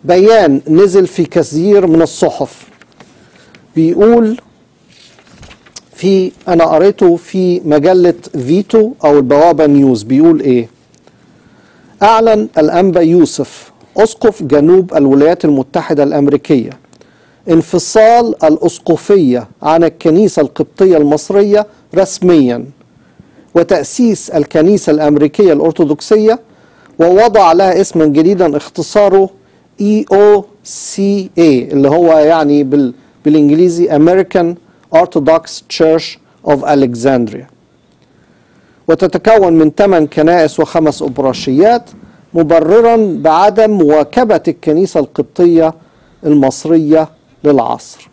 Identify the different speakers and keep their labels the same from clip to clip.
Speaker 1: بيان نزل في كثير من الصحف بيقول في انا قريته في مجله فيتو او البوابه نيوز بيقول ايه اعلن الانبا يوسف اسقف جنوب الولايات المتحده الامريكيه انفصال الاسقفيه عن الكنيسه القبطيه المصريه رسميا وتاسيس الكنيسه الامريكيه الارثوذكسيه ووضع لها اسما جديدا اختصاره اي او سي اي اللي هو يعني بال بالانجليزي American Orthodox Church of Alexandria وتتكون من ثمان كنائس وخمس أبراشيات مبررا بعدم مواكبة الكنيسة القبطية المصرية للعصر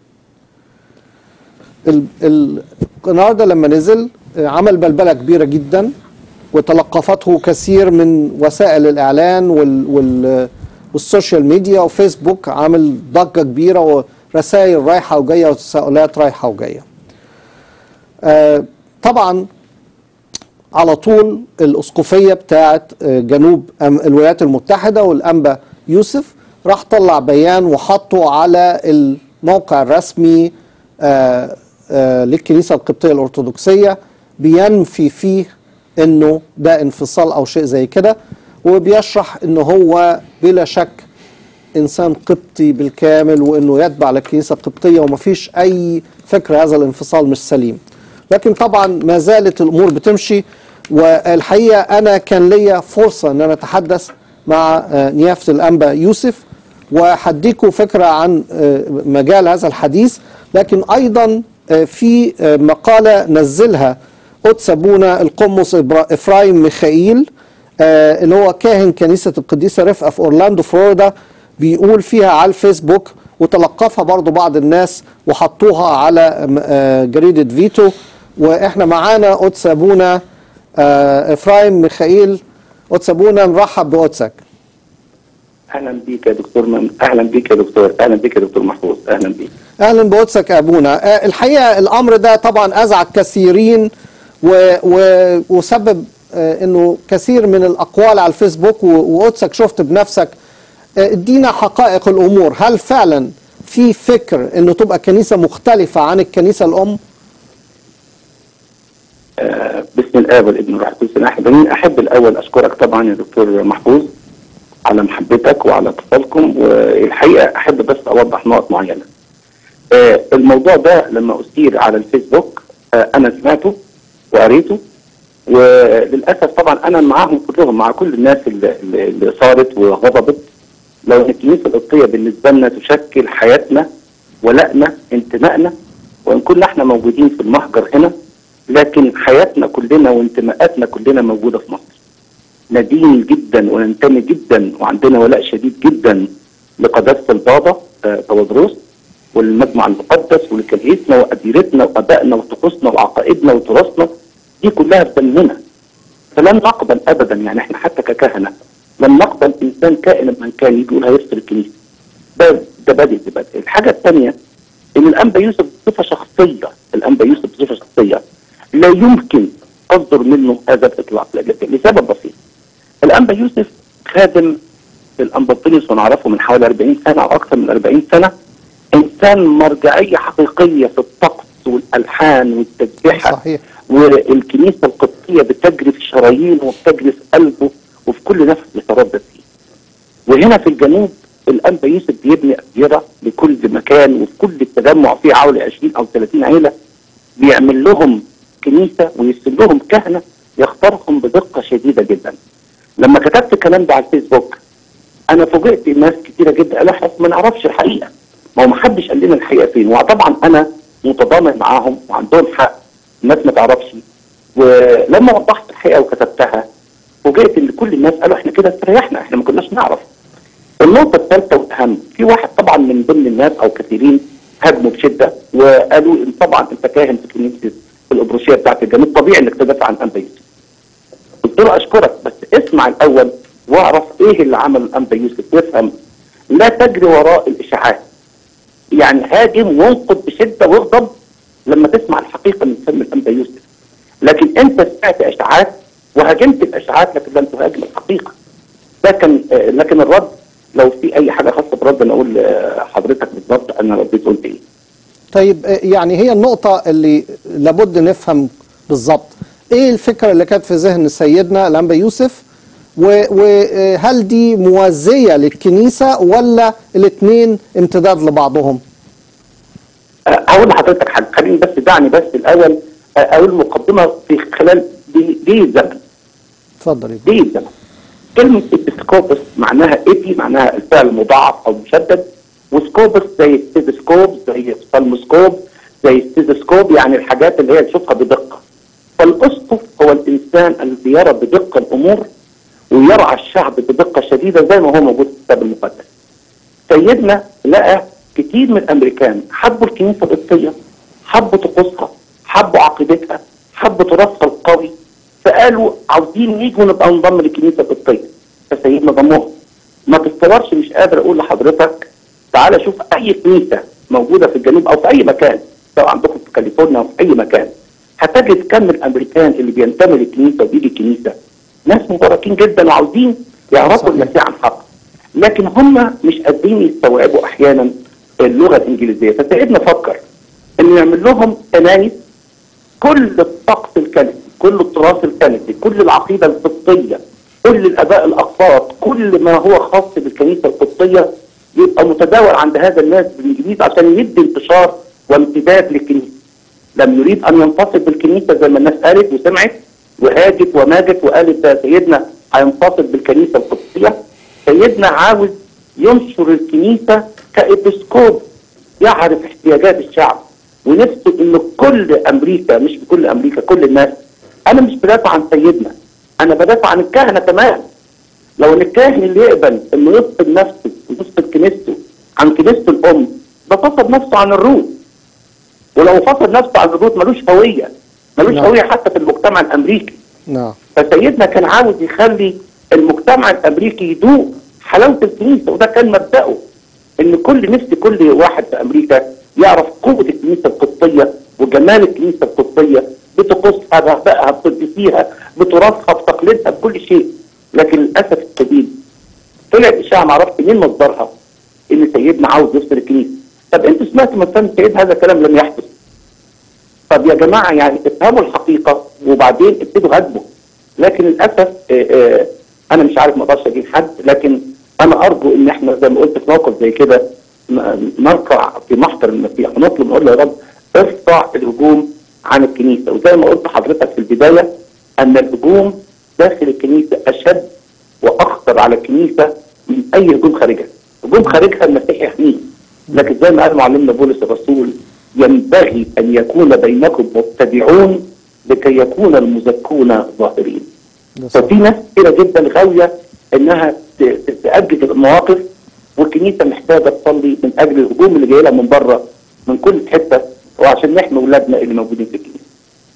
Speaker 1: ال ال النهارده لما نزل عمل بلبلة كبيرة جدا وتلقفته كثير من وسائل الإعلان وال وال والسوشيال ميديا وفيسبوك عامل ضجة كبيرة ورسائل رايحة وجاية وتساؤلات رايحة وجاية آه طبعا على طول الأسقفية بتاعت جنوب الولايات المتحدة والأنبا يوسف راح طلع بيان وحطه على الموقع الرسمي آه آه للكنيسة القبطية الأرثوذكسية بينفي فيه انه ده انفصال او شيء زي كده وبيشرح انه هو بلا شك انسان قبطي بالكامل وانه يتبع للكنيسه القبطيه ومفيش اي فكر هذا الانفصال مش سليم لكن طبعا ما زالت الامور بتمشي والحقيقه انا كان ليا فرصه ان انا اتحدث مع نيافه الانبا يوسف وهديكم فكره عن مجال هذا الحديث لكن ايضا في مقاله نزلها قدس ابونا القمص افرايم ميخائيل آه اللي هو كاهن كنيسه القديسه رفقه في اورلاندو فلوريدا بيقول فيها على الفيسبوك وتلقفها برضو بعض الناس وحطوها على آه جريده فيتو واحنا معانا قدس ابونا آه افرايم ميخائيل قدس ابونا نرحب بقدسك
Speaker 2: اهلا بيك يا دكتور من... اهلا بيك يا دكتور اهلا بيك يا دكتور محفوظ اهلا بيك
Speaker 1: اهلا بقدسك يا ابونا الحقيقه الامر ده طبعا ازعج كثيرين و و وسبب انه كثير من الاقوال على الفيسبوك وقدسك شفت بنفسك ادينا حقائق الامور هل فعلا في فكر انه تبقى كنيسه مختلفه عن الكنيسه الام؟
Speaker 2: آه بسم الله والابن والروح القدس احب احب الاول اشكرك طبعا يا دكتور محفوظ على محبتك وعلى اتصالكم والحقيقه احب بس اوضح نقط معينه. آه الموضوع ده لما اثير على الفيسبوك آه انا سمعته وقريته وللاسف طبعا انا معاهم كلهم مع كل الناس اللي, اللي صارت وغضبت لو ان الكنيسه القبطيه بالنسبه لنا تشكل حياتنا ولائنا انتمائنا وان كنا احنا موجودين في المهجر هنا لكن حياتنا كلنا وانتماءاتنا كلنا موجوده في مصر. ندين جدا وننتمي جدا وعندنا ولاء شديد جدا لقداسه البابا تودروس والمجمع المقدس ولكنيستنا واديرتنا وابائنا وطقوسنا وعقائدنا وتراثنا دي كلها في دمنا فلن نقبل ابدا يعني احنا حتى ككهنه لن نقبل انسان كائنا من كان يجي يقول هيفصل الكنيسه ده ده بادئ ده بادئ الحاجه الثانيه ان الانبا يوسف بصفه شخصيه الانبا يوسف بصفه شخصيه لا يمكن تصدر منه هذا الاطلاق لسبب بسيط الانبا يوسف خادم الانبطيليوس ونعرفه من حوالي 40 سنه او اكثر من 40 سنه انسان مرجعيه حقيقيه في الطقس والالحان والتسبيحه
Speaker 1: صحيح
Speaker 2: والكنيسه القبطيه بتجري في شرايينه وبتجري في قلبه وفي كل نفس يتردد فيه. وهنا في الجنوب الانبا يوسف بيبني اديره لكل مكان وفي كل التجمع فيه حوالي 20 او 30 عيله بيعمل لهم كنيسه ويرسل لهم كهنه يختارهم بدقه شديده جدا. لما كتبت الكلام ده على الفيسبوك انا فوجئت ناس كتيره جدا قالوا احنا ما نعرفش الحقيقه. ما هو ما حدش قال لنا الحقيقه فين وطبعا انا متضامن معاهم وعندهم حق الناس ما تعرفش ولما وضحت الحقيقه وكتبتها فوجئت ان كل الناس قالوا احنا كده استريحنا احنا ما كناش نعرف. النقطه الثالثه والاهم في واحد طبعا من ضمن الناس او كثيرين هاجموا بشده وقالوا ان طبعا انت كاهن في كنيسه الابروشيه بتاعت الجنوب طبيعي انك تدافع عن انبا يوسف. قلت له اشكرك بس اسمع الاول واعرف ايه اللي عمله الانبا يوسف وافهم لا تجري وراء الاشاعات. يعني هاجم وانقد بشده واغضب لما تسمع الحقيقه من فم الانبا يوسف. لكن انت سمعت اشاعات وهاجمت الاشاعات لكن لم تهاجم الحقيقه. لكن آه لكن الرد لو في اي حاجه خاصه برد انا اقول لحضرتك بالظبط انا رديت قلت ايه
Speaker 1: طيب آه، يعني هي النقطة اللي لابد نفهم بالظبط ايه الفكرة اللي كانت في ذهن سيدنا الأنبا يوسف وهل دي موازية للكنيسة ولا الاثنين امتداد لبعضهم
Speaker 2: أه، هقول لحضرتك حاجه خليني بس دعني بس الاول أه، اقول مقدمه في خلال دي, دي الزمن
Speaker 1: اتفضل يا
Speaker 2: دي الزمن كلمه ابسكوبس معناها ايبي معناها الفعل مضاعف او مشدد وسكوبس زي ستيثوسكوب زي فالموسكوب زي ستيثوسكوب يعني الحاجات اللي هي تشوفها بدقه فالاسقف هو الانسان الذي يرى بدقه الامور ويرعى الشعب بدقه شديده زي ما هو موجود في الكتاب المقدس سيدنا لقى كتير من الامريكان حبوا الكنيسه القبطيه حبوا طقوسها حبوا عقيدتها حبوا تراثها القوي فقالوا عاوزين نيجوا نبقى ننضم للكنيسه القبطيه فسيدنا ضمهم ما تتصورش مش قادر اقول لحضرتك تعالى شوف اي كنيسه موجوده في الجنوب او في اي مكان سواء عندكم في كاليفورنيا او في اي مكان هتجد كم الامريكان اللي بينتمي للكنيسه وبيجي الكنيسه ناس مباركين جدا وعاوزين يعرفوا
Speaker 1: صحيح.
Speaker 2: المسيح عن حق لكن هم مش قادرين يستوعبوا احيانا اللغه الانجليزيه فسيدنا فكر انه يعمل لهم كنايس كل الطقس الكنسي كل التراث الكنسي كل العقيده القبطيه كل الاباء الاقباط كل ما هو خاص بالكنيسه القبطيه يبقى متداول عند هذا الناس بالانجليزي عشان يدي انتشار وامتداد للكنيسه لم يريد ان ينفصل بالكنيسه زي ما الناس قالت وسمعت وهاجت وماجت وقالت ده سيدنا هينفصل بالكنيسه القبطيه سيدنا عاوز ينشر الكنيسه كابسكوب يعرف احتياجات الشعب ونفسه ان كل امريكا مش كل امريكا كل الناس انا مش بدافع عن سيدنا انا بدافع عن الكهنه كمان لو ان الكاهن اللي يقبل انه يفصل نفسه ويفصل كنيسته عن كنيسته الام ده فصل نفسه عن الروت ولو فصل نفسه عن الروت ملوش هويه ملوش
Speaker 1: نعم.
Speaker 2: هويه حتى في المجتمع الامريكي
Speaker 1: نعم
Speaker 2: فسيدنا كان عاوز يخلي المجتمع الامريكي يدوق حلاوه الكنيسه وده كان مبداه ان كل نفس كل واحد في امريكا يعرف قوه الكنيسه القبطيه وجمال الكنيسه القبطيه بطقوسها بأهبائها بقدسيها بتراثها بتقليدها بكل شيء لكن للاسف الشديد طلعت اشاعه ما اعرفش مين مصدرها ان سيدنا عاوز يفصل الكنيسه طب انتوا سمعتوا من فم سيد هذا الكلام لم يحدث طب يا جماعه يعني افهموا الحقيقه وبعدين ابتدوا هاجموا لكن للاسف آه، آه، انا مش عارف ما اقدرش اجيب حد لكن انا ارجو ان احنا زي ما قلت في موقف زي كده ن- نرفع في محضر المسيح ونطلب نقول له يا رب ارفع الهجوم عن الكنيسه وزي ما قلت لحضرتك في البدايه ان الهجوم داخل الكنيسه اشد واخطر على الكنيسه من اي هجوم خارجها هجوم خارجها المسيح يحميه لكن زي ما قال معلمنا بولس الرسول ينبغي ان يكون بينكم مبتدعون لكي يكون المزكون ظاهرين
Speaker 1: ده صح.
Speaker 2: ففي ناس كتيره جدا غاويه انها ت- ت- تأجج المواقف والكنيسه محتاجه تصلي من اجل الهجوم اللي جاي لها من بره من كل حته وعشان نحمي اولادنا اللي موجودين في الكنيسه.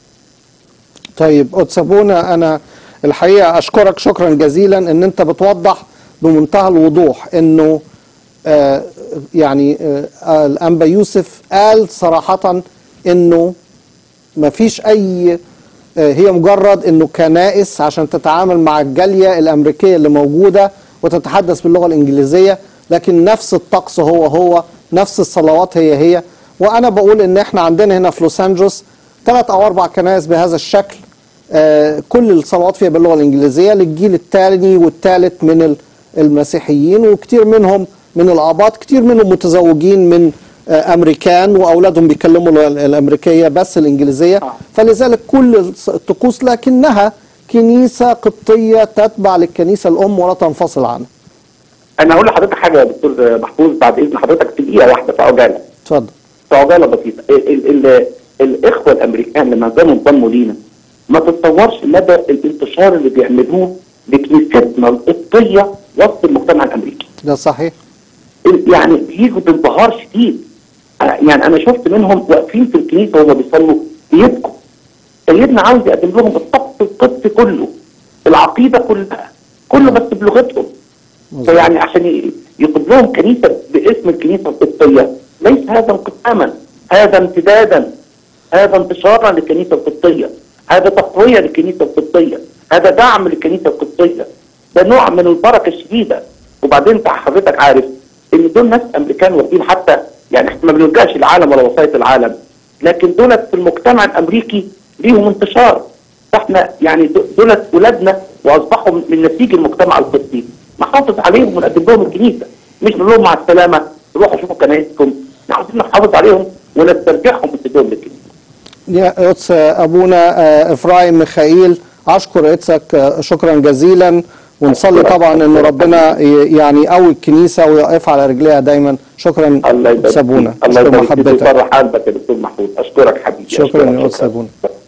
Speaker 1: طيب أتسابونا أنا الحقيقة أشكرك شكرا جزيلا أن أنت بتوضح بمنتهى الوضوح أنه آه يعني آه الأنبا يوسف قال صراحة أنه ما فيش أي آه هي مجرد أنه كنائس عشان تتعامل مع الجالية الأمريكية اللي موجودة وتتحدث باللغة الإنجليزية لكن نفس الطقس هو هو نفس الصلوات هي هي وأنا بقول أن احنا عندنا هنا في لوس أنجلوس ثلاث أو أربع كنائس بهذا الشكل آه، كل الصلوات فيها باللغه الانجليزيه للجيل الثاني والثالث من ال- المسيحيين وكتير منهم من الاباط كتير منهم متزوجين من آه، امريكان واولادهم بيتكلموا اللغة الامريكيه بس الانجليزيه
Speaker 2: آه.
Speaker 1: فلذلك كل الص- الطقوس لكنها كنيسه قبطيه تتبع للكنيسه الام ولا تنفصل عنها
Speaker 2: انا هقول لحضرتك حاجه يا دكتور محفوظ بعد اذن حضرتك في دقيقه واحده في عجاله
Speaker 1: اتفضل
Speaker 2: في عجاله بسيطه ال ال ال الاخوه الامريكان لما كانوا انضموا لينا ما تتصورش مدى الانتشار اللي بيعملوه لكنيستنا القبطيه وسط المجتمع الامريكي.
Speaker 1: ده صحيح
Speaker 2: يعني بيجوا بانبهار شديد آه، يعني انا شفت منهم واقفين في الكنيسه وهم بيصلوا بيبكوا سيدنا عاوز يقدم لهم الطقس القدسي كله العقيده كلها كله بس بلغتهم
Speaker 1: مظبوط.
Speaker 2: فيعني عشان ي- يقود لهم كنيسه باسم الكنيسه القبطيه ليس هذا انقساما هذا امتدادا هذا انتشارا للكنيسه القبطيه هذا تقويه للكنيسه القبطيه هذا دعم للكنيسه القبطيه ده نوع من البركه الشديده وبعدين انت حضرتك عارف ان دول ناس امريكان واخدين حتى يعني احنا ما بنلجاش العالم ولا وسائط العالم لكن دولت في المجتمع الامريكي ليهم انتشار فاحنا يعني د- دولت ولادنا واصبحوا من نسيج المجتمع القبطي نحافظ عليهم ونقدم لهم الكنيسه مش نقول لهم مع السلامه روحوا شوفوا كنايسكم احنا عاوزين نحافظ عليهم ونسترجعهم ونسيبهم للكنيسه
Speaker 1: يا قدس ابونا آه، افرايم ميخائيل اشكر قدسك آه، شكرا جزيلا ونصلي
Speaker 2: أشكرك.
Speaker 1: طبعا ان ربنا ي- يعني يقوي الكنيسه ويقف على رجليها دايما شكرا
Speaker 2: الله
Speaker 1: قدس
Speaker 2: يبارك
Speaker 1: ابونا
Speaker 2: فيك. الله
Speaker 1: اشكر
Speaker 2: يبارك فيك
Speaker 1: محبتك
Speaker 2: ويفرح قلبك يا دكتور محمود اشكرك حبيبي
Speaker 1: شكرا
Speaker 2: أشكرك.
Speaker 1: يا قدس ابونا